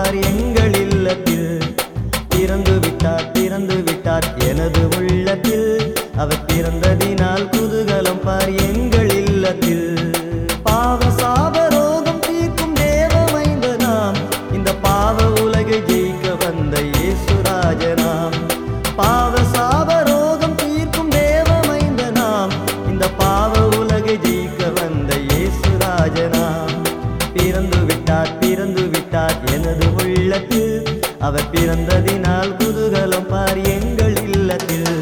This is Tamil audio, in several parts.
பார் எங்கள் இல்லத்தில் பிறந்து விட்டார் பிறந்து விட்டார் எனது உள்ளத்தில் அவர் பிறந்ததினால் குதூகலம் பார் எங்கள் இல்லத்தில் பாவ சாப ரோகம் தீர்க்கும் தேவமைந்த நாம் இந்த பாவ உலகை ஜெயிக்க வந்த இயேசுராஜனாம் பாவ சாப ரோகம் தீர்க்கும் தேவமைந்த நாம் இந்த பாவ உலகை ஜெயிக்க வந்த இயேசுராஜனாம் பிறந்து விட்டார் பிறந்து விட்டார் எனது உள்ளத்தில் அவர் பிறந்ததினால் குதூகலம் பார் எங்கள் இல்லத்தில்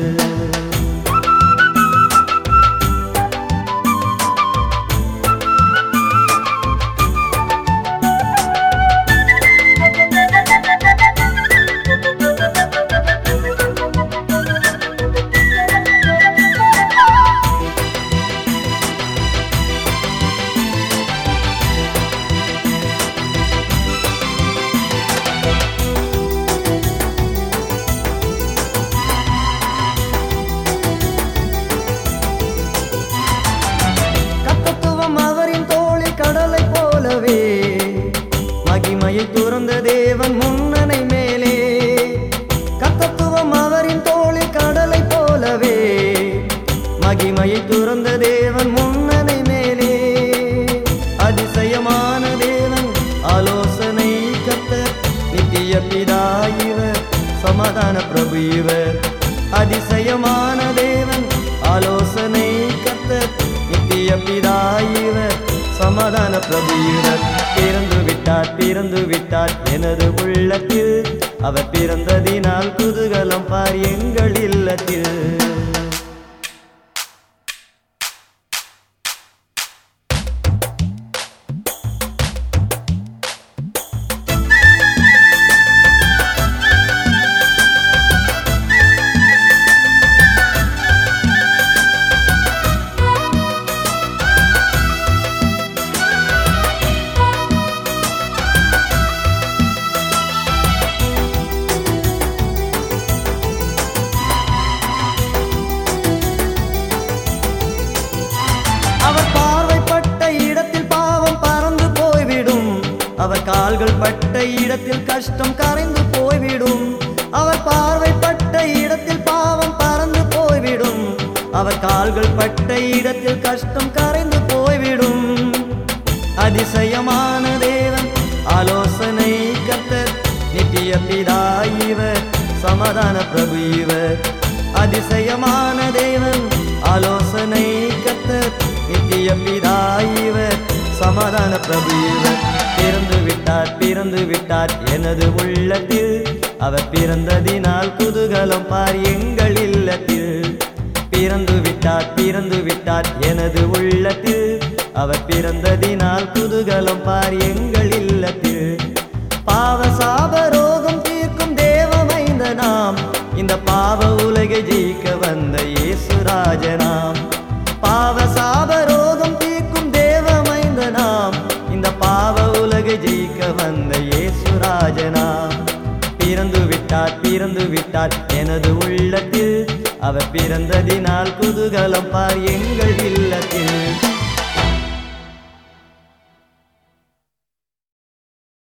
கத்தத்துவம் அவரின் தோளில் கடலை போலவே மகிமையை துறந்த தேவன் முன்னனை மேலே கத்தத்துவம் அவரின் தோளில் கடலை போலவே மகிமையை துறந்த தேவன் முன்னனை மேலே அதிசயமான தேவன் ஆலோசனை கத்தர் நித்திய பிதா இவர் சமாதான பிரபு இவர் அதிசயமான தேவன் ஆலோசனை கத்தர் நித்திய பிதா இவர் சமாதான பிரபு இவர் பிறந்து விட்டார் பிறந்து விட்டார் எனது உள்ளத்தில் அவர் பிறந்ததினால் குதூகலம் பார் எங்கள் இல்லத்தில் அவர் பார்வைப்பட்ட இடத்தில் பாவம் பறந்து போய்விடும் அவர் கால்கள் பட்ட இடத்தில் கஷ்டம் கரைந்து போய்விடும் அவர் பார்வைப்பட்ட இடத்தில் பாவம் பறந்து போய்விடும் அவர் கால்கள் பட்ட இடத்தில் கஷ்டம் கரைந்து போய்விடும் அதிசயமான தேவன் ஆலோசனை கத்தர் நித்திய பிதா இவர் சமாதான பிரபு இவர் அதிசயமான தேவன் ஆலோசனை கத்தர் நித்திய பிதா இவர் சமாதான பிரபு இவர் பிறந்து விட்டார் பிறந்து விட்டார் எனது உள்ளத்தில் அவர் பிறந்ததினால் குதூகலம் பார் எங்கள் இல்லத்தில் பிறந்து விட்டார் பிறந்து விட்டார் எனது உள்ளத்தில் அவர் பிறந்ததினால் குதூகலம் பார் எங்கள் இல்லத்தில் பாவ சாப ரோகம் தீர்க்கும் தேவமைந்த நாம் இந்த பாவ உலகை ஜெயிக்க வந்த இயேசுராஜனாம் பாவ சாப ரோகம் தீர்க்கும் தேவமைந்த நாம் இந்த பாவ உலகை ஜெயிக்க வந்த இயேசுராஜனாம் பிறந்து விட்டார் பிறந்து விட்டார் எனது உள்ளத்தில் அவர் பிறந்ததினால் குதூகலம் பார் எங்கள் இல்லத்தில்